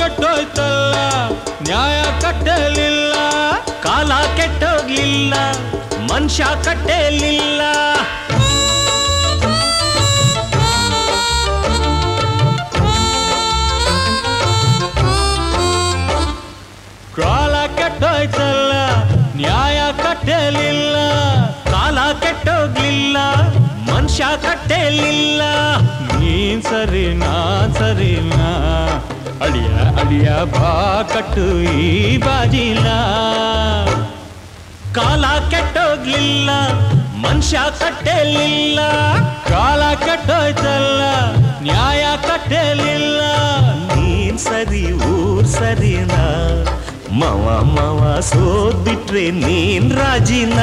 ಕೆಟ್ಟೋಯ್ತಲ್ಲ ನ್ಯಾಯ ಕಟ್ಟಲಿಲ್ಲ ಕಾಲ ಕೆಟ್ಟೋಗ್ಲಿಲ್ಲ ಮನುಷ್ಯ ಕಟ್ಟಲಿಲ್ಲ ಕಾಲ ಕೆಟ್ಟೋಯ್ತಲ್ಲ ನ್ಯಾಯ ಕಟ್ಟಲಿಲ್ಲ ಕಾಲ ಕೆಟ್ಟೋಗ್ಲಿಲ್ಲ ಮನುಷ್ಯ ಕಟ್ಟಲಿಲ್ಲ ನೀನ್ ಸರಿ ನಾನ್ ಸರಿನಾ ಅಳಿಯ ಅಳಿಯ ಬಾ ಕಟ್ಟು ಈ ಬಾಜಿಲ ಕಾಲ ಕೆಟ್ಟೋಗ್ಲಿಲ್ಲ ಮನುಷ್ಯ ಕಟ್ಟಲಿಲ್ಲ ಕಾಲ ಕೆಟ್ಟೋಯ್ತಲ್ಲ ನ್ಯಾಯ ಕಟ್ಟಲಿಲ್ಲ ನೀನ್ ಸರಿ ಊರ್ ಸರಿನಾ ಮವ ಮವ ಸೋದ್ಬಿಟ್ರೆ ನೀನ್ ರಾಜಿನ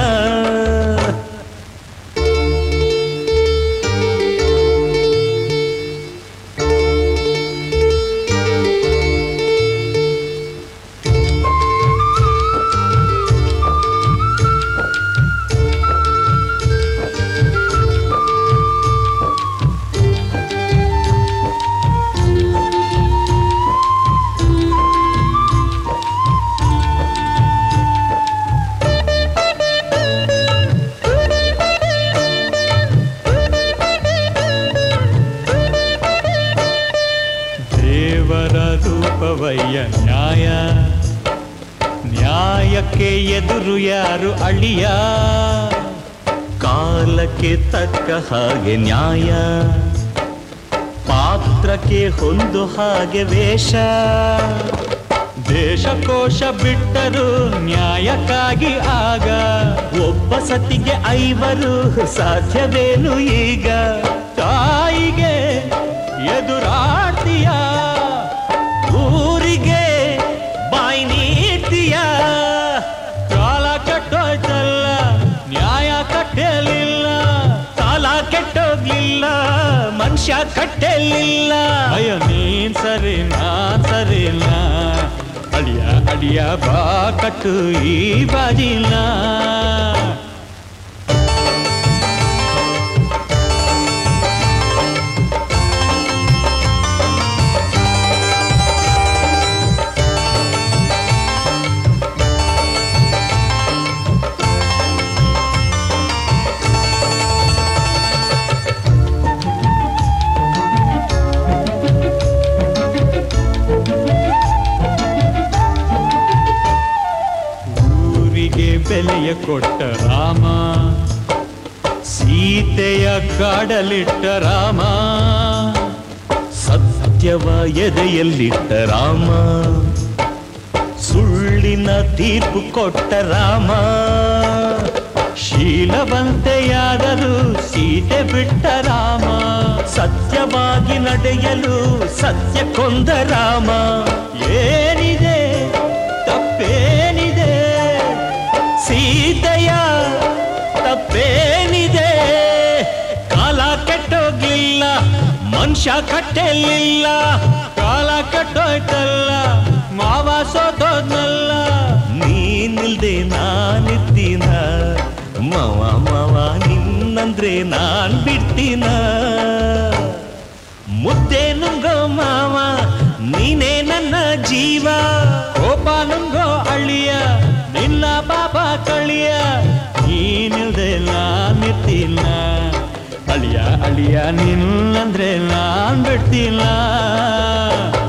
ದೇವರ ರೂಪವಯ್ಯ ನ್ಯಾಯ ನ್ಯಾಯಕ್ಕೆ ಎದುರು ಯಾರು ಅಳಿಯ ಕಾಲಕ್ಕೆ ತಕ್ಕ ಹಾಗೆ ನ್ಯಾಯ ಪಾತ್ರಕ್ಕೆ ಹೊಂದು ಹಾಗೆ ವೇಷ ದೇಶಕೋಶ ಬಿಟ್ಟರು ನ್ಯಾಯಕ್ಕಾಗಿ ಆಗ ಒಬ್ಬ ಸತಿಗೆ ಐವರು ಸಾಧ್ಯವೇನು ಈಗ ತಾಯಿಗೆ ಎದುರಾಡ್ತೀಯ ಊರಿಗೆ ಬಾಯಿ ನೀಡ್ತೀಯ ಕಾಲ ಕೆಟ್ಟೋಯ್ತಲ್ಲ ನ್ಯಾಯ ಕಟ್ಟಲಿಲ್ಲ ಕಾಲ ಕೆಟ್ಟೋಗ್ಲಿಲ್ಲ ಮನುಷ್ಯ ಕಟ್ಟಲಿಲ್ಲ ಅಯ್ಯೋ ನೀನ್ ಸರಿ ನಾನ್ ಸರಿಲ್ಲ ಅಳಿಯ ಅಳಿಯ ಬಾ ಕಟ್ಟು ಈ ಬಾಜಿಲ್ಲ ಊರಿಗೆ ಬೆಲೆಯ ಕೊಟ್ಟ ರಾಮ ಸೀತೆಯ ಕಾಡಲಿಟ್ಟ ರಾಮ ಸತ್ಯವ ಎದೆಯಲ್ಲಿಟ್ಟ ರಾಮ ಸುಳ್ಳಿನ ತೀರ್ಪು ಕೊಟ್ಟ ರಾಮ ಶೀಲವಂತೆಯಾದರೂ ಸೀತೆ ಬಿಟ್ಟ ರಾಮ ಸತ್ಯವಾಗಿ ನಡೆಯಲು ಸತ್ಯ ಕೊಂದ ರಾಮ ಏನಿದೆ ತಪ್ಪೇನಿದೆ ಸೀತೆಯ ತಪ್ಪೇನಿದೆ ಕಾಲ ಕೆಟ್ಟೋಗ್ಲಿಲ್ಲ ಮನುಷ್ಯ ಕಟ್ಟಲಿಲ್ಲ ಕಾಲ ಕಟ್ಟೋಯ್ತಲ್ಲ ಮಾವ ಸೋತೋದ್ನಲ್ಲ ನೀನಿಲ್ದೆ ನಾನಿದ್ದೀನ ಮವ ಮವ ನಿನ್ನಂದ್ರೆ ನಾನ್ ಬಿಡ್ತೀನ ಮುದ್ದೆ ನುಂಗೋ ಮಾವ ನೀನೇ ನನ್ನ ಜೀವ ಕೋಪ ನುಂಗೋ ಅಳಿಯ ನಿನ್ನ ಪಾಪ ಕಳಿಯ ನೀನಿಲ್ದೆ ನಾನಿರ್ತಿಲ್ಲ ಅಳಿಯ ಅಳಿಯ ನಿನ್ನಂದ್ರೆ ನಾನ್ ಬಿಡ್ತಿಲ್ಲ